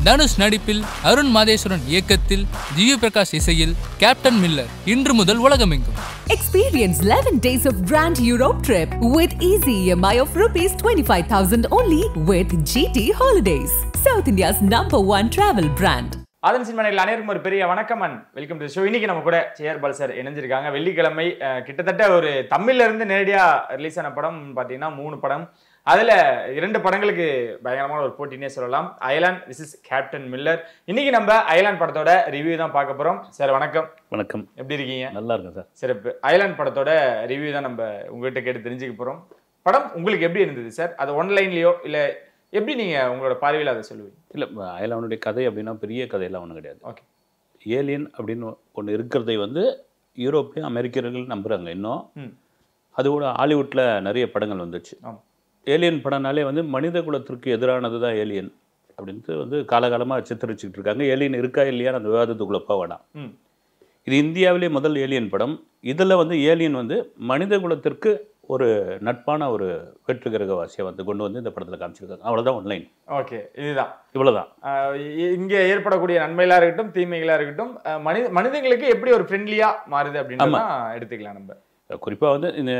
தனுஷ் நடிப்பில் அருண் மாதேஸ்வரன் இயக்கத்தில் ஜியு பிரகாஷ் இசையில் கேப்டன் மில்லர் இன்று முதல் உலகமெங்கும் Experience 11 days of Grand Europe trip with easy EMI of rupees 25,000 only with GT Holidays, South India's number one travel brand. Aadhan cinema நேயர்கள் அனைவருக்கும் ஒரு பெரிய வணக்கம் அண்ட் வெல்கம் டு ஷோ இன்னைக்கு நம்ம கூட சேர் பால் சார் இணைஞ்சிருக்காங்க வெள்ளிக்கிழமை அஹ், கிட்டத்தட்ட ஒரு தமிழ்ல இருந்து நேரடியா ரிலீஸ் ஆன படம் பாத்தீங்கன்னா மூணு படம் அதுல இரண்டு படங்களுக்கு பயங்கரமான ஒரு போட்டினே சொல்லலாம் Ayalaan this is Captain Miller இன்னைக்கு நம்ம அயலான் படத்தோட ரிவ்யூ தான் பார்க்க போறோம் சார் வணக்கம் வணக்கம் எப்படி இருக்கீங்க நல்லா இருக்கேன் சார் சிறப்பு அயலான் படத்தோட ரிவ்யூ தான் நம்ம உங்ககிட்ட கேட்டு தெரிஞ்சுக்க போறோம் படம் உங்களுக்கு எப்படி இருந்தது சார் அது ஒன்லைன்லயோ இல்ல எப்படி நீங்க உங்களோட பார்வையில் அதை சொல்லுவீங்க இல்லை அயலானுடைய கதை அப்படின்னா பெரிய கதையெல்லாம் ஒன்றும் கிடையாது ஓகே ஏலியன் அப்படின்னு ஒன்று இருக்கிறதை வந்து யூரோப்லேயும் அமெரிக்கர்கள் நம்புகிறாங்க இன்னும் ம் அது கூட ஹாலிவுட்டில் நிறைய படங்கள் வந்துச்சு ஆமா ஏலியன் படம்னாலே வந்து மனித குலத்திற்கு எதிரானது தான் ஏலியன் அப்படின்ட்டு வந்து காலகாலமாக சித்தரிச்சுக்கிட்டு இருக்காங்க ஏலியன் இருக்கா இல்லையான்னு அந்த விவாதத்துக்குள்ளே போக வேணாம் ம் இது இந்தியாவிலே முதல் ஏலியன் படம் இதில் வந்து ஏலியன் வந்து மனித குலத்திற்கு ஒரு நட்பான ஒரு வெற்று கிரகவாசியை வந்து கொண்டு வந்து இந்த படத்தில் காமிச்சிருக்காங்க அவ்வளோதான் ஒன்லைன் ஓகே இதுதான் இவ்வளோதான் ஆஹ் இ- இங்க ஏற்படக்கூடிய நன்மைகளா இருக்கட்டும் தீமைகளா இருக்கட்டும் ஆஹ் மனித மனிதங்களுக்கு எப்படி ஒரு ஃப்ரெண்ட்லியா மாறுது அப்படின்னு ஆமா. எடுத்துக்கலாம் நம்ம குறிப்பாக வந்து இந்த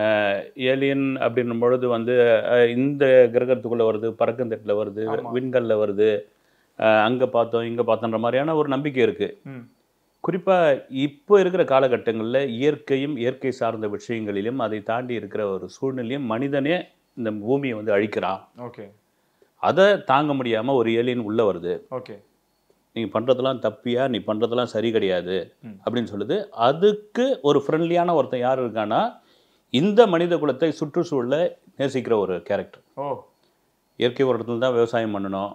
ஏலியன் அப்படின்னும் பொழுது வந்து அஹ், இந்த கிரகத்துக்குள்ளே வருது பறக்கந்தட்டில் வருது ஆமா. விண்கல்ல வருது அங்கே பார்த்தோம் இங்கே பார்த்தோன்ற மாதிரியான ஒரு நம்பிக்கை இருக்குது ம் குறிப்பாக இப்போ இருக்கிற காலகட்டங்களில் இயற்கையும் இயற்கை சார்ந்த விஷயங்களிலும் அதை தாண்டி இருக்கிற ஒரு சூழ்நிலையும் மனிதனே இந்த பூமியை வந்து அழிக்கிறான் ஓகே அதை தாங்க முடியாமல் ஒரு ஏலியன் உள்ளே வருது ஓகே நீங்கள் பண்ணுறதெல்லாம் தப்பியா நீ பண்ணுறதெல்லாம் சரி கிடையாது ம். அப்படின்னு சொல்லுது அதுக்கு ஒரு ஃப்ரெண்ட்லியான ஒருத்தன் யார் இருக்கான்னா இந்த மனித குலத்தை சுற்றுச்சூழலை நேசிக்கிற ஒரு கேரக்டர் ஓ இயற்கை உரத்தில் தான் விவசாயம் பண்ணணும்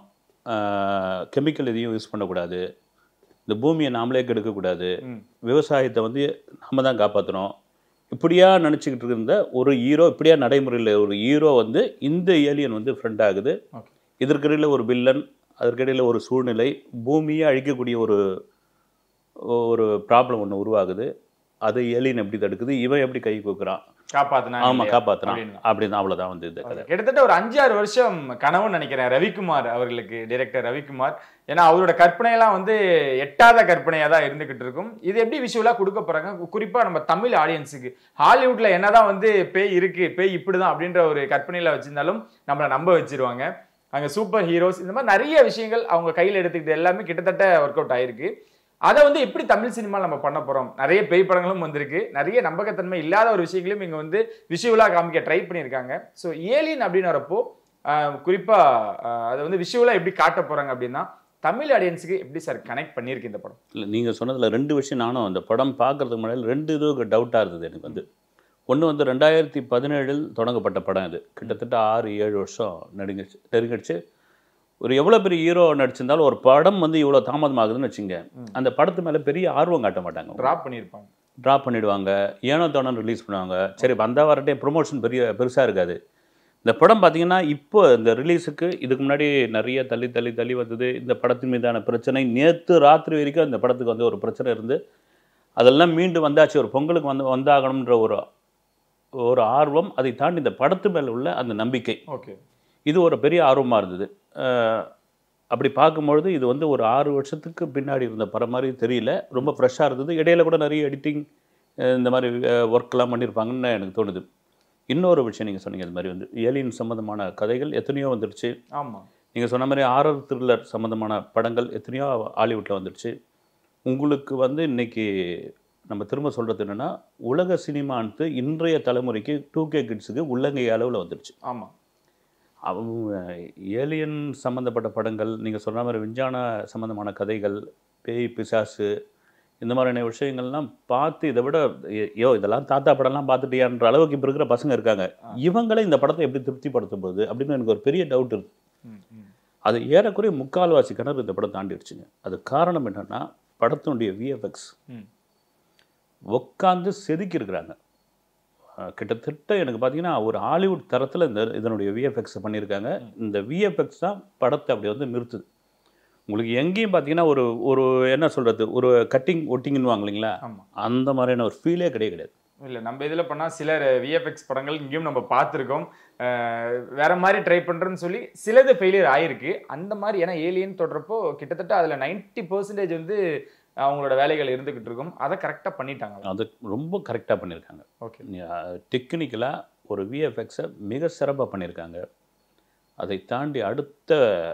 கெமிக்கல் எதையும் யூஸ் பண்ணக்கூடாது இந்த பூமியை நாமளே கெடுக்கக்கூடாது ம் விவசாயத்தை வந்து நம்ம தான் காப்பாற்றணும் இப்படியா நினச்சிக்கிட்டு இருந்த ஒரு ஹீரோ இப்படியா நடைமுறையில் ஒரு ஹீரோ வந்து இந்த ஏலியன் வந்து ஃப்ரெண்ட் ஆகுது ஓகே இதற்கிடையில் ஒரு வில்லன் அதற்கிடையில் ஒரு சூழ்நிலை பூமியை அழிக்கக்கூடிய ஒரு ஒரு ப்ராப்ளம் ஒன்று உருவாகுது அதை ஏலியன் எப்படி தடுக்குது இவன் எப்படி கை கொடுக்குறான் காப்பாத்தினா ஆமாம் இல்லையா? காப்பாற்றுறான் அப்படின்னு. அப்படின்னு அவ்வளோதான் வந்து இந்த கதை கிட்டத்தட்ட ஒரு அஞ்சு ஆறு வருஷம் கனவுன்னு நினைக்கிறேன் ரவிக்குமார் அவர்களுக்கு டைரக்டர் ரவிக்குமார் ஏன்னா அவரோட கற்பனையெல்லாம் வந்து எட்டாத கற்பனையா தான் இருந்துகிட்டு இருக்கும் இது எப்படி விஷுவலா கொடுக்க போறாங்க குறிப்பா நம்ம தமிழ் ஆடியன்ஸுக்கு ஹாலிவுட்ல என்னதான் வந்து பேய் இருக்கு பேய் இப்படிதான் அப்படின்ற ஒரு கற்பனையில வச்சிருந்தாலும் நம்மளை நம்ப வச்சிருவாங்க அங்க சூப்பர் ஹீரோஸ் இந்த மாதிரி நிறைய விஷயங்கள் அவங்க கையில் எடுத்துக்கிட்டு எல்லாமே கிட்டத்தட்ட ஒர்க் அவுட் ஆயிருக்கு அதை வந்து எப்படி தமிழ் சினிமா நம்ம பண்ண போறோம் நிறைய பேய் படங்களும் வந்திருக்கு நிறைய நம்பகத்தன்மை இல்லாத ஒரு விஷயங்களையும் இங்க வந்து விஷுவலா காமிக்க ட்ரை பண்ணியிருக்காங்க ஸோ ஏலியன் அப்படின்னு வரப்போ ஆஹ், குறிப்பா ஆஹ், அதை வந்து விஷுவலா எப்படி காட்ட போறாங்க அப்படின்னா தமிழ் ஆடியன்ஸுக்கு எப்படி சார் கனெக்ட் பண்ணியிருக்கு இந்த படம் இல்லை நீங்கள் சொன்னதில் ரெண்டு விஷயம் நானும் அந்த படம் பார்க்கறதுக்கு முன்னாடி ரெண்டு இது டவுட்டாக இருந்தது எனக்கு வந்து ஒன்று வந்து ரெண்டாயிரத்தி பதினேழில் தொடங்கப்பட்ட படம் இது கிட்டத்தட்ட ஆறு ஏழு வருஷம் நெருங்கிடுச்சு நெருங்கிடுச்சு ஒரு எவ்வளோ பெரிய ஹீரோ நடிச்சிருந்தாலும் ஒரு படம் வந்து இவ்வளோ தாமதமாகுதுன்னு வச்சுங்க அந்த படத்து மேலே பெரிய ஆர்வம் காட்ட மாட்டாங்க டிராப் பண்ணியிருப்பாங்க ட்ராப் பண்ணிடுவாங்க ஏனோ தானோ ரிலீஸ் பண்ணுவாங்க சரி வந்தால் வரட்டே ப்ரொமோஷன் பெரிய பெருசாக இருக்காது இந்த படம் பார்த்தீங்கன்னா இப்போ இந்த ரிலீஸுக்கு இதுக்கு முன்னாடி நிறைய தள்ளி தள்ளி தள்ளி வந்தது இந்த படத்தின் மீதான பிரச்சனை நேற்று ராத்திரி வரைக்கும் இந்த படத்துக்கு வந்து ஒரு பிரச்சனை இருந்து அதெல்லாம் மீண்டு வந்தாச்சு ஒரு பொங்கலுக்கு வந்து வந்தாகணுன்ற ஒரு ஒரு ஆர்வம் அதை தாண்டி இந்த படத்து மேலே உள்ள அந்த நம்பிக்கை ஓகே இது ஒரு பெரிய ஆர்வமாக இருந்தது அஹ் அப்படி பார்க்கும்பொழுது இது வந்து ஒரு ஆறு வருஷத்துக்கு பின்னாடி இருந்த படம் மாதிரி தெரியல ரொம்ப ஃப்ரெஷ்ஷாக இருந்தது இடையில கூட நிறைய எடிட்டிங் இந்த மாதிரி ஒர்க்லாம் பண்ணியிருப்பாங்கன்னு எனக்கு தோணுது இன்னொரு விஷயம் நீங்கள் சொன்னீங்க இது மாதிரி வந்து ஏலியன் சம்மந்தமான கதைகள் எத்தனையோ வந்துடுச்சு ஆமா நீங்கள் சொன்ன மாதிரி ஆரர் த்ரில்லர் சம்மந்தமான படங்கள் எத்தனையோ ஹாலிவுட்டில் வந்துடுச்சு உங்களுக்கு வந்து இன்னைக்கு நம்ம திரும்ப சொல்கிறது என்னென்னா உலக சினிமான்ட்டு இன்றைய தலைமுறைக்கு டூ கே கிட்ஸுக்கு உள்ளங்கை அளவில் வந்துடுச்சு ஆமா அவங்க ஏலியன் சம்மந்தப்பட்ட படங்கள் நீங்கள் சொன்ன மாதிரி விஞ்ஞான சம்மந்தமான கதைகள் பேய் பிசாசு இந்த மாதிரியான விஷயங்கள்லாம் பார்த்து இதை விட ஐ- ஐயோ இதெல்லாம் தாத்தா படம்லாம் பார்த்துட்டியான்ற அளவுக்கு இப்போ இருக்கிற பசங்க இருக்காங்க இவங்களே இந்த படத்தை எப்படி திருப்திப்படுத்தும் போது அப்படின்னு எனக்கு ஒரு பெரிய டவுட் இருக்கு ம், ம். அது ஏறக்குறைய முக்கால்வாசி கிணறு இந்த படம் தாண்டிடுச்சுங்க அது காரணம் என்னன்னா படத்தினுடைய விஎஃப்எக்ஸ் ம். உட்காந்து செதுக்கி இருக்கிறாங்க அஹ் கிட்டத்தட்ட எனக்கு பார்த்தீங்கன்னா ஒரு ஹாலிவுட் தரத்தில் இந்த இதனுடைய விஎஃப்எக்ஸ் பண்ணியிருக்காங்க இந்த விஎஃப்எக்ஸ் தான் படத்தை அப்படி வந்து நிறுத்துது உங்களுக்கு எங்கேயும் பார்த்தீங்கன்னா ஒரு ஒரு என்ன சொல்கிறது ஒரு கட்டிங் ஒட்டிங்கன்னு இல்லைங்களா ஆமா அந்த மாதிரியான ஒரு ஃபீலே கிடையாது கிடையாது இல்ல நம்ம இதுல பண்ணா சிலர் விஎஃப்எக்ஸ் படங்கள் இங்கேயும் நம்ம பார்த்துருக்கோம் அஹ் வேற மாதிரி ட்ரை பண்றேன்னு சொல்லி சிலது ஃபெயிலியர் ஆயிருக்கு அந்த மாதிரி ஏன்னா ஏலியன் தொடரப்போ கிட்டத்தட்ட அதுல 90% பர்சன்டேஜ் வந்து அவங்களோட வேலைகள் இருந்துகிட்டு இருக்கும் அதை கரெக்டா பண்ணிட்டாங்க அது ரொம்ப கரெக்டாக பண்ணியிருக்காங்க ஓகே டெக்னிக்கலாக ஒரு விஎஃப்எக்ஸை மிக சிறப்பாக பண்ணியிருக்காங்க அதை தாண்டி அடுத்த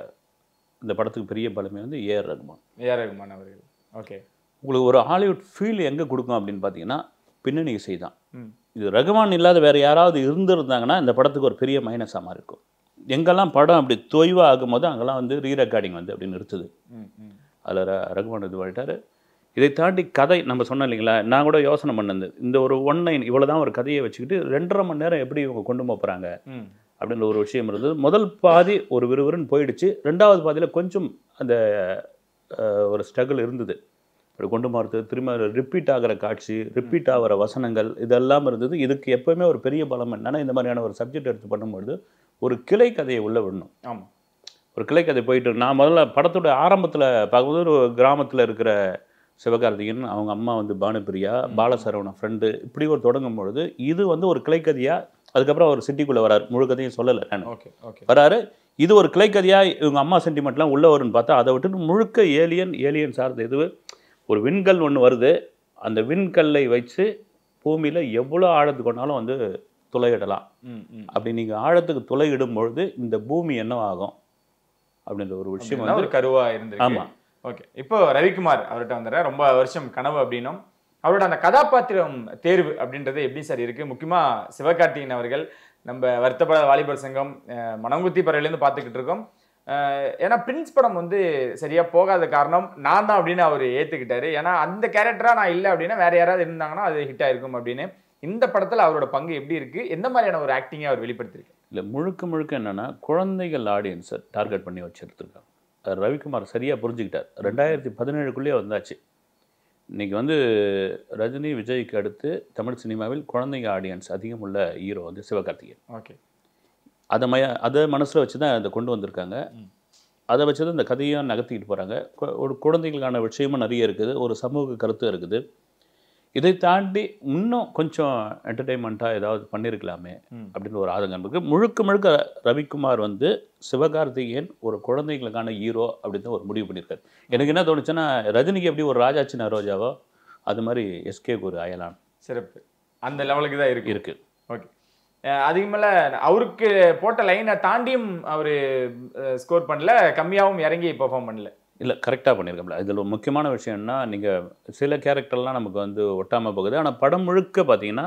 இந்த படத்துக்கு பெரிய பலமே வந்து ஏஆர் ரகுமான் ஏஆர் ரகுமான் அவர்கள் ஓகே உங்களுக்கு ஒரு ஹாலிவுட் ஃபீல் எங்கே கொடுக்கும் அப்படின்னு பார்த்தீங்கன்னா பின்னணி இசை தான் ம் இது ரகுமான் இல்லாத வேறு யாராவது இருந்திருந்தாங்கன்னா இந்த படத்துக்கு ஒரு பெரிய மைனஸாக மாதிரி இருக்கும் எங்கெல்லாம் படம் அப்படி தொய்வாக ஆகும்போது அங்கெல்லாம் வந்து ரீ ரெக்கார்டிங் வந்து அப்படி நிறுத்துது ம் ம் அதில் ர ரகுமான் இது பண்ணிட்டாரு இதை தாண்டி கதை நம்ம சொன்னோம் இல்லைங்களா நான் கூட யோசனை பண்ணது இந்த ஒரு ஒன் நைன் இவ்வளோ தான் ஒரு கதையை வச்சுக்கிட்டு ரெண்டரை மணி நேரம் எப்படி இவங்க கொண்டு போகிறாங்க ம் அப்படின்ற ஒரு விஷயம் இருந்தது முதல் பாதி ஒரு விறுவிறுன்னு போயிடுச்சு ரெண்டாவது பாதியில் கொஞ்சம் அந்த அஹ், ஒரு ஸ்ட்ரகிள் இருந்தது அப்படி கொண்டு போகிறது திரும்ப ரிப்பீட் ஆகிற காட்சி ரிப்பீட் ஆகிற வசனங்கள் இதெல்லாம் இருந்தது இதுக்கு எப்போவுமே ஒரு பெரிய பலம் என்னன்னா இந்த மாதிரியான ஒரு சப்ஜெக்ட் எடுத்து பண்ணும்பொழுது ஒரு கிளை கதையை உள்ள விடணும் ஆமா ஒரு கிளைக்கதை போயிட்டு இருக்கு. நான் முதல்ல படத்தோட ஆரம்பத்தில் பார்க்கும்போது ஒரு கிராமத்தில் இருக்கிற சிவகார்த்திகேயன் அவங்க அம்மா வந்து பானுபிரியா பாலசரவணன் ஃப்ரெண்டு இப்படி ஒரு தொடங்கும் பொழுது இது வந்து ஒரு கிளைக்கதையாக அதுக்கப்புறம் அவர் சிட்டிக்குள்ளே வரார் முழு கதையும் சொல்லலை நான் ஓகே ஓகே வராரு இது ஒரு கிளைக்கதையாக இவங்க அம்மா சென்டிமெண்ட்லாம் உள்ளே வரும்னு பார்த்தா அதை விட்டுட்டு முழுக்க ஏலியன் ஏலியன் சார்ந்த இது ஒரு விண்கல் ஒன்று வருது அந்த விண்கல்லை வச்சு பூமியில் எவ்வளோ ஆழத்துக்கு கொண்டாலும் வந்து துளையிடலாம் ம் ம் அப்படி நீங்கள் ஆழத்துக்கு துளையிடும் பொழுது இந்த பூமி என்ன ஆகும் அப்படின்ற ஒரு விஷயம் அப்படின்னா வந்து ஒரு கருவா இருந்திருக்கு ஆமா. ஓகே இப்போ ரவிக்குமார் அவர்கிட்ட வந்துடுறேன் ரொம்ப வருஷம் கனவு அப்படின்னும் அவரோட அந்த கதாபாத்திரம் தேர்வு அப்படின்றது எப்படி சார் இருக்கு முக்கியமா சிவகார்த்திகேயன் அவர்கள் நம்ம வருத்தப்படாத வாலிபர் சங்கம் அஹ், மனங்குத்தி பறவையிலேருந்து பார்த்துக்கிட்டு இருக்கோம் அஹ், ஏன்னா பிரின்ஸ் படம் வந்து சரியா போகாத காரணம் நான் தான் அப்படின்னு அவர் ஏத்துக்கிட்டாரு ஏன்னா அந்த கேரக்டரா நான் இல்லை அப்படின்னா வேற யாராவது இருந்தாங்கன்னா அது ஹிட் ஆயிருக்கும் அப்படின்னு இந்த படத்துல அவரோட பங்கு எப்படி இருக்கு எந்த மாதிரியான ஒரு ஆக்டிங்கை அவர் வெளிப்படுத்திருக்கு இல்லை முழுக்க முழுக்க என்னன்னா குழந்தைகள் ஆடியன்ஸை டார்கெட் பண்ணி வச்சுருத்துருக்காங்க அது ரவிக்குமார் சரியாக புரிஞ்சுக்கிட்டார் ரெண்டாயிரத்தி பதினேழுக்குள்ளேயே வந்தாச்சு இன்னைக்கு வந்து ரஜினி விஜய்க்கு அடுத்து தமிழ் சினிமாவில் குழந்தைங்க ஆடியன்ஸ் அதிகம் உள்ள ஹீரோ வந்து சிவகார்த்திகேயன் ஓகே அதை மய அதை மனசில் வச்சு தான் அதை கொண்டு வந்திருக்காங்க அதை வச்சு தான் இந்த கதையாக நகர்த்திக்கிட்டு போகிறாங்க ஒரு குழந்தைகளுக்கான விஷயமும் நிறைய இருக்குது ஒரு சமூக கருத்து இருக்குது இதை தாண்டி இன்னும் கொஞ்சம் என்டர்டெயின்மெண்ட்டாக ஏதாவது பண்ணியிருக்கலாமே ம். அப்படின்னு ஒரு ஆதங்கம் இருக்குது முழுக்க முழுக்க ரவிக்குமார் வந்து சிவகார்த்திகேயன் ஒரு குழந்தைகளுக்கான ஹீரோ அப்படின்னு தான் ஒரு முடிவு பண்ணியிருக்காரு எனக்கு என்ன தோணுச்சுன்னா ரஜினிக்கு எப்படி ஒரு ராஜாச்சி ரோஜாவோ அது மாதிரி எஸ்கேக்கு ஒரு அயலான் சிறப்பு அந்த லெவலுக்கு தான் இருக்கு இருக்குது ஓகே அதுக்கு மேல அவருக்கு போட்ட லைனை தாண்டியும் அவரு ஸ்கோர் பண்ணல கம்மியாவும் இறங்கி பெர்ஃபார்ம் பண்ணல இல்லை கரெக்டாக பண்ணியிருக்கோம்ல இதில் ஒரு முக்கியமான விஷயம்னா நீங்கள் சில கேரக்டர்லாம் நமக்கு வந்து ஒட்டாமல் போகுது ஆனால் படம் முழுக்க பார்த்தீங்கன்னா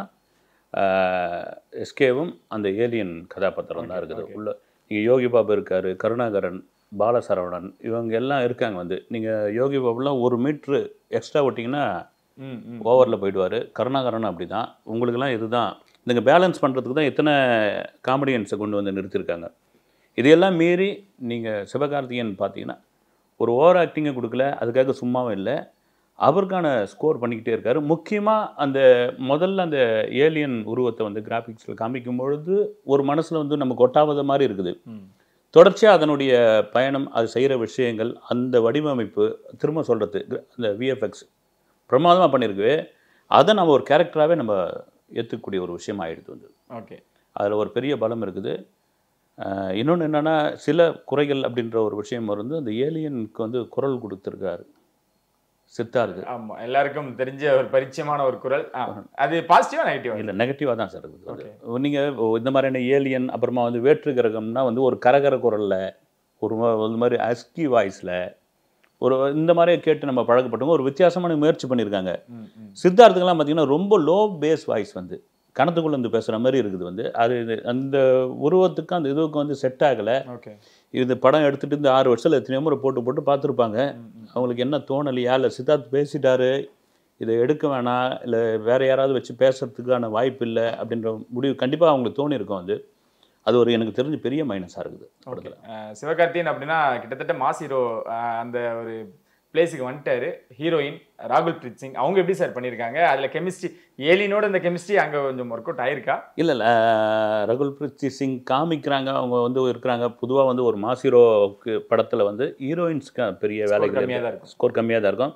எஸ்கேவும் அந்த ஏலியன் கதாபாத்திரம் தான் இருக்குது okay. உள்ள நீங்கள் யோகி பாபு இருக்கார் கருணாகரன் பாலசரவணன் இவங்க எல்லாம் இருக்காங்க வந்து நீங்கள் யோகி பாபுலாம் ஒரு மீட்ரு எக்ஸ்ட்ரா விட்டிங்கன்னா ம் ம் ஓவரில் போயிடுவார் கருணாகரன் அப்படி தான் உங்களுக்கெல்லாம் இதுதான் நீங்கள் பேலன்ஸ் பண்ணுறதுக்கு தான் இத்தனை காமெடியன்ஸை கொண்டு வந்து நிறுத்தியிருக்காங்க இதையெல்லாம் மீறி நீங்கள் சிவகார்த்திகேயன் பார்த்தீங்கன்னா ஒரு ஓவர் ஆக்டிங்கை கொடுக்கல அதுக்காக சும்மாவும் இல்லை அவருக்கான ஸ்கோர் பண்ணிக்கிட்டே இருக்காரு முக்கியமாக அந்த முதல்ல அந்த ஏலியன் உருவத்தை வந்து கிராஃபிக்ஸில் காமிக்கும் பொழுது ஒரு மனசில் வந்து நமக்கு ஒட்டாவத மாதிரி இருக்குது ம் தொடர்ச்சியாக அதனுடைய பயணம் அது செய்கிற விஷயங்கள் அந்த வடிவமைப்பு திரும்ப சொல்கிறது அந்த விஎஃப்எக்ஸ் பிரமாதமாக பண்ணியிருக்கு அதை நம்ம ஒரு கேரக்டராகவே நம்ம ஏற்றுக்கக்கூடிய ஒரு விஷயம் ஆயிடுது வந்து ஓகே அதில் ஒரு பெரிய பலம் இருக்குது இன்னொன்று என்னென்னா சில குறைகள் அப்படின்ற ஒரு விஷயம் வந்து அந்த ஏலியனுக்கு வந்து குரல் கொடுத்துருக்காரு சித்தார்க்கு ஆமா எல்லாருக்கும் தெரிஞ்ச ஒரு பரிச்சயமான ஒரு குரல் ஆ, அது பாசிட்டிவா நெகட்டிவா இல்லை நெகட்டிவாக தான் சார் இருக்குது அது நீங்கள் இந்த மாதிரியான ஏலியன் அப்புறமா வந்து வேற்று கிரகம்னா வந்து ஒரு கரகர குரலில் ஒரு மா- ஒரு மாதிரி அஸ்கி வாய்ஸில் ஒரு இந்த மாதிரி கேட்டு நம்ம பழக்கப்பட்டவங்க ஒரு வித்தியாசமான முயற்சி பண்ணியிருக்காங்க ம் ம் சித்தார்த்துக்கெல்லாம் பார்த்தீங்கன்னா ரொம்ப லோ பேஸ் வாய்ஸ் வந்து கணத்துக்குள்ள இருந்து பேசுகிற மாதிரி இருக்குது வந்து அது இது- அந்த உருவத்துக்கு அந்த இதுவுக்கு வந்து செட் ஆகலை ஓகே இது படம் எடுத்துட்டு இந்த ஆறு வருஷத்தில் எத்தனையோ முறை போட்டு போட்டு பார்த்துருப்பாங்க ம், ம். அவங்களுக்கு என்ன தோணலையா இல்லை சித்தார்த் பேசிட்டாரு இதை எடுக்க வேணாம் இல்லை வேற யாராவது வச்சு பேசுறதுக்கான வாய்ப்பு இல்லை அப்படின்ற முடிவு கண்டிப்பாக அவங்களுக்கு தோணியிருக்கும் அது அது ஒரு எனக்கு தெரிஞ்ச பெரிய மைனஸாக இருக்குது படத்தில் அஹ் சிவகார்த்திகேயன் அப்படின்னா கிட்டத்தட்ட மாஸ் ஹீரோ அந்த ஒரு பிளேஸுக்கு வந்துட்டாரு ஹீரோயின் ராகுல் பிரீத் சிங் அவங்க எப்படி சார் பண்ணியிருக்காங்க அதுல கெமிஸ்ட்ரி ஏலியனோட இந்த கெமிஸ்ட்ரி அங்க கொஞ்சம் ஒர்க் அவுட் ஆயிருக்கா இல்லை இல்லை ரகுல் பிரீத் சிங் காமிக்கிறாங்க அவங்க வந்து இருக்கிறாங்க பொதுவாக வந்து ஒரு மாஸ் ஹீரோவுக்கு படத்தில் வந்து ஹீரோயின்ஸ்க்கு பெரிய வேலைகள் கம்மியா தான் இருக்கும். ஸ்கோர் கம்மியாக தான் இருக்கும்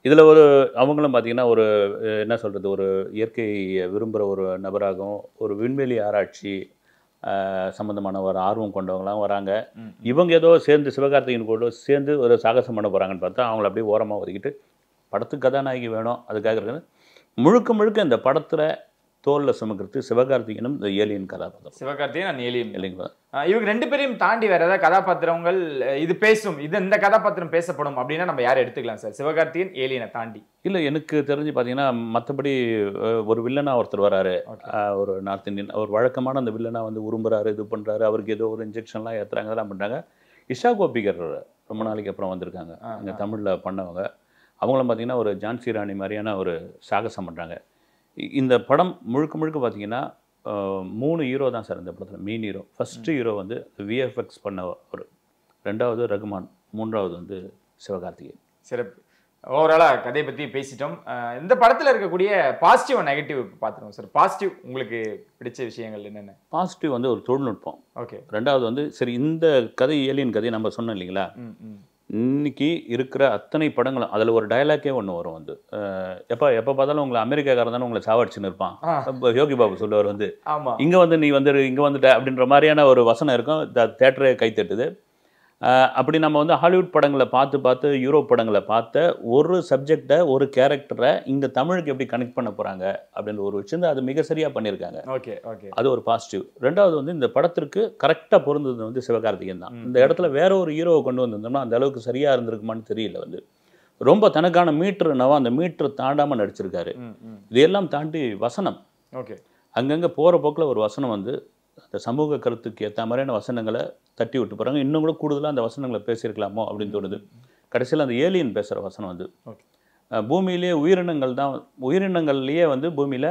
இதில் ஒரு அவங்களும் பார்த்தீங்கன்னா ஒரு அஹ், என்ன சொல்கிறது ஒரு இயற்கையை விரும்புகிற ஒரு நபராகவும் ஒரு விண்வெளி ஆராய்ச்சி அஹ், சம்பந்தமான ஒரு ஆர்வம் கொண்டவங்களாம் வராங்க இவங்க ஏதோ சேர்ந்து சிவகார்த்திகேயன் கூட சேர்ந்து ஒரு சாகசம் பண்ண போகிறாங்கன்னு பார்த்தா அவங்கள அப்படியே ஓரமாக ஒதுக்கிட்டு படத்துக்கு கதாநாயகி வேணும் அதுக்காக இருக்கிறது முழுக்க முழுக்க இந்த படத்தில் தோலில் சுமக்கிறது சிவகார்த்திகேயனும் இந்த ஏலியன் கதாபாத்திரம் சிவகார்த்திகேயன் நான் ஏலியன் இல்லைங்களா ஆஹ் இவங்க ரெண்டு பேரையும் தாண்டி வேற ஏதாவது கதாபாத்திரங்கள் அஹ் இது பேசும் இது இந்த கதாபாத்திரம் பேசப்படும் அப்படின்னா நம்ம யாரை எடுத்துக்கலாம் சார் சிவகார்த்திகேயன் ஏலியனை தாண்டி இல்லை எனக்கு தெரிஞ்சு பார்த்தீங்கன்னா மற்றபடி ஒரு வில்லனா ஒருத்தர் வராரு Okay. அஹ், ஒரு நார்த் இந்தியன் அவர் வழக்கமான அந்த வில்லனா வந்து உரும்புறாரு இது பண்ணுறாரு அவருக்கு ஏதோ ஒரு இன்ஜெக்ஷன்லாம் ஏற்றுறாங்க அதெல்லாம் பண்ணுறாங்க இஷா கோபிகர் ரொம்ப நாளைக்கு அப்புறம் வந்திருக்காங்க ஆ, இங்கே தமிழில் பண்ணவங்க அவங்களும் பார்த்தீங்கன்னா ஒரு ஜான்சி ராணி மாதிரியான ஒரு சாகசம் பண்ணுறாங்க இந்த படம் முழுக்க முழுக்க பார்த்தீங்கன்னா அஹ், மூணு ஹீரோ தான் சார் இந்த படத்தில் மெயின் ஹீரோ ஃபஸ்ட்டு ஹீரோ வந்து விஎஃப்எக்ஸ் பண்ண ஒரு ரெண்டாவது ரகுமான் மூன்றாவது வந்து சிவகார்த்திகேயன் சிறப்பு ஓவராலா கதையை பத்தி பேசிட்டோம் அஹ் இந்த படத்துல இருக்கக்கூடிய பாசிட்டிவ் நெகட்டிவ் பார்த்துருவோம் சார் பாசிட்டிவ் உங்களுக்கு பிடிச்ச விஷயங்கள் என்னென்ன பாசிட்டிவ் வந்து ஒரு தொழில்நுட்பம் ஓகே ரெண்டாவது வந்து சரி இந்த கதை ஏலியன் கதை நம்ம சொன்னோம் இல்லைங்களா ம் ம் இன்னைக்கு இருக்கிற அத்தனை படங்களும் அதில் ஒரு டயலாக்கே ஒன்று வரும் வந்து அஹ் எப்போ எப்போ பார்த்தாலும் உங்களை அமெரிக்காக்காரன் தானே உங்களை சாவடிச்சுன்னு இருப்பான் ஆ. அப்ப யோகி பாபு சொல்லுவார் வந்து ஆமா இங்கே வந்து நீ வந்து இங்கே வந்துட்ட அப்படின்ற மாதிரியான ஒரு வசனம் இருக்கும் தேட்டரே கைத்தட்டுது அஹ் அப்படி நம்ம வந்து ஹாலிவுட் படங்களை பார்த்து பார்த்து யூரோப் படங்களை பார்த்த ஒரு சப்ஜெக்டை ஒரு கேரக்டரை இங்கே தமிழுக்கு எப்படி கனெக்ட் பண்ண போகிறாங்க அப்படின்ற ஒரு விஷயம் அது மிக சரியாக பண்ணியிருக்காங்க ஓகே ஓகே அது ஒரு பாசிட்டிவ் ரெண்டாவது வந்து இந்த படத்திற்கு கரெக்டாக பொருந்தது வந்து சிவகார்த்திகேயன் தான் இந்த இடத்துல வேற ஒரு ஹீரோவை கொண்டு வந்திருந்தோம்னா அந்த அளவுக்கு சரியாக இருந்திருக்குமான்னு தெரியல வந்து ரொம்ப தனக்கான மீட்ரு என்னவோ அந்த மீட்ரு தாண்டாமல் நடிச்சிருக்காரு ம் ம் இதையெல்லாம் தாண்டி வசனம் ஓகே அங்கங்கே போகிற போக்கில் ஒரு வசனம் வந்து அந்த சமூக கருத்துக்கு ஏற்ற மாதிரியான வசனங்களை தட்டி விட்டு போகிறாங்க இன்னும் கூட கூடுதலாக அந்த வசனங்களை பேசியிருக்கலாமோ அப்படின்னு தோணுது கடைசியில் அந்த ஏலியன் பேசுகிற வசனம் வந்து ஓகே அஹ் பூமியிலேயே உயிரினங்கள் தான் உயிரினங்கள்லேயே வந்து பூமியில்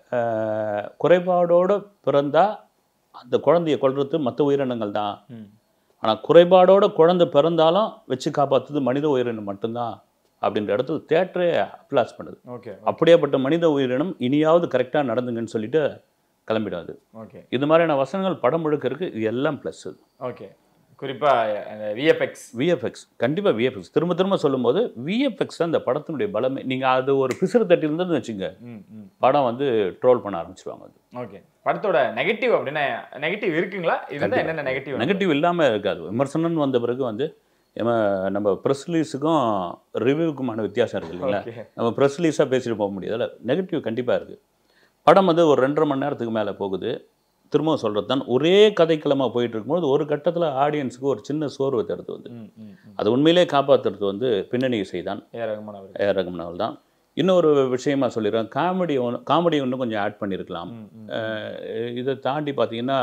குறைபாடோடு பிறந்தா அந்த குழந்தைய கொல்றது மற்ற உயிரினங்கள் தான் ம் ஆனால் குறைபாடோட குழந்தை பிறந்தாலும் வச்சு காப்பாற்றுறது மனித உயிரினம் மட்டும்தான் அப்படின்ற இடத்துல தேட்டரே அப்ளாஸ் பண்ணுது ஓகே அப்படியேப்பட்ட மனித உயிரினம் இனியாவது கரெக்டாக நடந்துங்கன்னு சொல்லிட்டு கிளம்பிடாது ஓகே இது மாதிரியான வசனங்கள் படம் முழுக்க இருக்கு இது எல்லாம் ப்ளஸ் ஓகே குறிப்பா அந்த விஎஃப்எக்ஸ் விஎஃப்எக்ஸ் கண்டிப்பாக விஎஃப்எக்ஸ் திரும்ப திரும்ப சொல்லும்போது விஎஃப்எக்ஸ் தான் இந்த படத்தினுடைய பலமே நீங்கள் அது ஒரு பிசுறு தட்டி இருந்ததுன்னு வச்சுங்க ம் ம் படம் வந்து ட்ரோல் பண்ண ஆரம்பிச்சிருவாங்க அது ஓகே படத்தோட நெகட்டிவ் அப்படின்னா நெகட்டிவ் இருக்குங்களா இருந்தா என்னென்ன நெகட்டிவ் நெகட்டிவ் இல்லாமல் இருக்காது விமர்சனம் வந்த பிறகு வந்து நம்ம நம்ம ப்ரெஸ் ரிலீஸுக்கும் ரிவ்யூக்குமான வித்தியாசம் இருக்கு இல்லைங்களா ஓகே நம்ம ப்ரெஸ் ரிலீஸாக பேசிட்டு போக முடியாது நெகட்டிவ் கண்டிப்பாக இருக்குது படம் வந்து ஒரு ரெண்டரை மணி நேரத்துக்கு மேலே போகுது திரும்பவும் சொல்கிறது தான் ஒரே கதைக்களமாக போயிட்டு இருக்கும்போது ஒரு கட்டத்தில் ஆடியன்ஸுக்கு ஒரு சின்ன சோர்வு தருது வந்து ம் ம் ம் அது உண்மையிலே காப்பாற்றுறது வந்து பின்னணி இசை தான் ஏ ரகுமான் அவர்கள் ஏஆர் ரகுமான் அவர்கள் தான் இன்னொரு விஷயமா சொல்லிடுறேன் காமெடி ஒன்று காமெடி ஒன்று கொஞ்சம் ஆட் பண்ணியிருக்கலாம் ம் ம் அஹ் இதை தாண்டி பார்த்தீங்கன்னா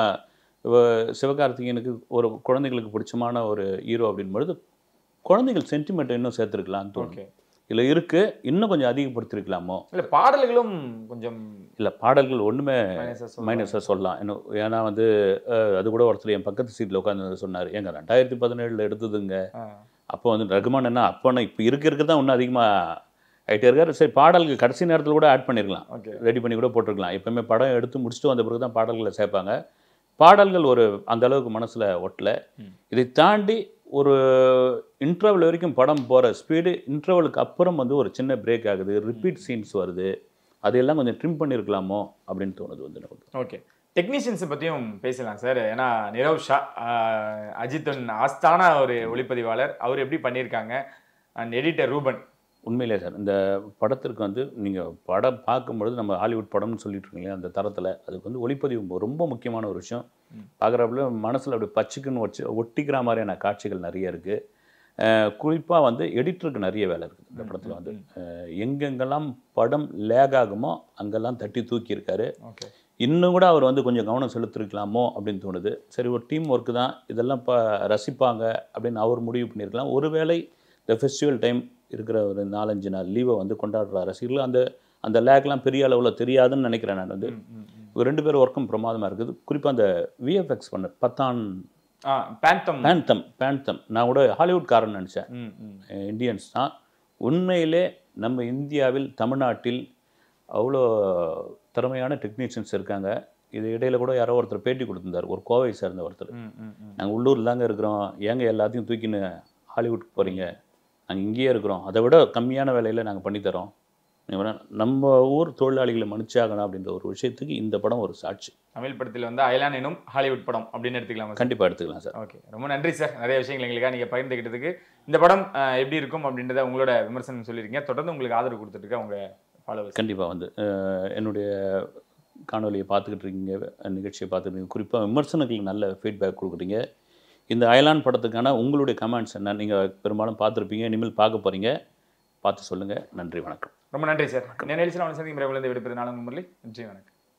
இவ- சிவகார்த்திகேயனுக்கு ஒரு குழந்தைகளுக்கு பிடிச்சமான ஒரு ஹீரோ அப்படின்பொழுது குழந்தைகள் சென்டிமெண்ட் இன்னும் சேர்த்துருக்கலாம்னு தோணும் ஓகே இல்லை இருக்கு இன்னும் கொஞ்சம் அதிகப்படுத்திருக்கலாமோ இல்ல பாடல்களும் கொஞ்சம் இல்லை பாடல்கள் ஒன்றுமே மைனஸா சொல்லலாம். மைனஸாக சொல்லலாம் இன்னும் ஏன்னா வந்து அஹ், அது கூட ஒருத்தர் என் பக்கத்து சீட்டில் உட்காந்து சொன்னார் ஏங்க ரெண்டாயிரத்தி பதினேழில் எடுத்ததுங்க ஆ, அப்போ வந்து ரகுமான் என்ன அப்போ இப்போ இருக்க இருக்க தான் இன்னும் அதிகமாக ஆகிட்டே இருக்காரு சரி பாடல்கள் கடைசி நேரத்தில் கூட ஆட் பண்ணியிருக்கலாம் ஓகே ரெடி பண்ணி கூட போட்டிருக்கலாம் எப்பவுமே படம் எடுத்து முடிச்சுட்டு வந்த பிறகு தான் பாடல்களை சேர்ப்பாங்க பாடல்கள் ஒரு அந்த அளவுக்கு மனசில் ஒட்டல ம். இதை தாண்டி ஒரு இன்டர்வல் வரைக்கும் படம் போகிற ஸ்பீடு இன்டர்வலுக்கு அப்புறம் வந்து ஒரு சின்ன பிரேக் ஆகுது ரிப்பீட் சீன்ஸ் வருது அதையெல்லாம் கொஞ்சம் ட்ரிம் பண்ணியிருக்கலாமோ அப்படின்னு தோணுது வந்து நமக்கு ஓகே டெக்னீஷியன்ஸை பற்றியும் பேசலாம் சார் ஏன்னா நிரவ் ஷா ஆஹ், அஜித்தின் ஆஸ்தான ஒரு ஒளிப்பதிவாளர் அவர் எப்படி பண்ணியிருக்காங்க அண்ட் எடிட்டர் ரூபன் உண்மையிலே சார் இந்த படத்திற்கு வந்து நீங்கள் படம் பார்க்கும்பொழுது நம்ம ஹாலிவுட் படம்னு சொல்லிட்டு இருக்கீங்களே அந்த தரத்தில் அதுக்கு வந்து ஒளிப்பதிவு ரொம்ப முக்கியமான ஒரு விஷயம் ம். பார்க்குறப்பல மனசில் அப்படி பச்சுக்குன்னு வச்சு ஒட்டிக்கிற மாதிரியான காட்சிகள் நிறைய இருக்குது குறிப்பாக வந்து எடிட்டருக்கு நிறைய வேலை இருக்குது இந்த படத்தில் வந்து அஹ், எங்கெங்கெல்லாம் படம் லேக் ஆகுமோ அங்கெல்லாம் தட்டி தூக்கியிருக்காரு ஓகே இன்னும் கூட அவர் வந்து கொஞ்சம் கவனம் செலுத்திருக்கலாமோ அப்படின்னு தோணுது சரி ஒரு டீம் ஒர்க்கு தான் இதெல்லாம் இப்போ ரசிப்பாங்க அப்படின்னு அவர் முடிவு பண்ணியிருக்கலாம் ஒருவேளை இந்த ஃபெஸ்டிவல் டைம் இருக்கிற ஒரு நாலஞ்சு நாள் லீவை வந்து கொண்டாடுற ரசிகர்கள் அந்த அந்த லேக்லாம் பெரிய அளவில் தெரியாதுன்னு நினைக்கிறேன் நான் வந்து ம் ம் ம். இவங்க ரெண்டு பேரும் ஒர்க்கும் பிரமாதமாக இருக்குது குறிப்பாக அந்த விஎஃப்எக்ஸ் பண்ண பத்தான் ஆ பேந்தம் பேந்தம் பேந்தம் நான் கூட ஹாலிவுட்காரன் நினச்சேன் ம் ம் இந்தியன்ஸ் தான் உண்மையிலே நம்ம இந்தியாவில் தமிழ்நாட்டில் அவ்வளோ திறமையான டெக்னீஷியன்ஸ் இருக்காங்க இது இடையில கூட யாரோ ஒருத்தர் பேட்டி கொடுத்திருந்தார் ஒரு கோவை சேர்ந்த ஒருத்தர் ம் ம் ம் நாங்கள் உள்ளூரில் தாங்க இருக்கிறோம் ஏங்க எல்லாத்தையும் தூக்கின்னு ஹாலிவுட் போகிறீங்க நாங்கள் இங்கேயே இருக்கிறோம் அதை விட கம்மியான விலையில் நாங்கள் பண்ணித்தரோம் நீங்க வேணா- நம்ம ஊர் தொழிலாளிகளை மன்னிச்சாகணும் அப்படின்ற ஒரு விஷயத்துக்கு இந்த படம் ஒரு சாட்சி தமிழ் படத்தில் வந்து அயலான் எனும் ஹாலிவுட் படம் அப்படின்னு எடுத்துக்கலாம் சார் கண்டிப்பாக எடுத்துக்கலாம் சார் ஓகே ரொம்ப நன்றி சார் நிறைய விஷயங்கள் எங்களுக்காக நீங்கள் பகிர்ந்துக்கிட்டதுக்கு இந்த படம் அஹ், எப்படி இருக்கும் அப்படின்றத உங்களோட விமர்சனம் சொல்லியிருக்கீங்க தொடர்ந்து உங்களுக்கு ஆதரவு கொடுத்துட்டு இருக்க உங்க ஃபாலோவர்ஸ் கண்டிப்பாக வந்து அஹ், என்னுடைய காணொலியை பார்த்துக்கிட்டு இருக்கீங்க நிகழ்ச்சியை பார்த்துட்டு இருக்கீங்க குறிப்பாக விமர்சனங்களுக்கு நல்ல ஃபீட்பேக் கொடுக்குறீங்க இந்த அயலான் படத்துக்கான உங்களுடைய கமெண்ட்ஸ் என்ன நீங்கள் பெரும்பாலும் பார்த்துருப்பீங்க இனிமேல் பார்க்க போகிறீங்க பார்த்து சொல்லுங்கள் நன்றி வணக்கம் ரொம்ப நன்றி சார் இந்த நிகழ்ச்சியில் அவனை சந்திக்கும் விரைவில் விடுப்பது நாளும் முரளி நன்றி வணக்கம்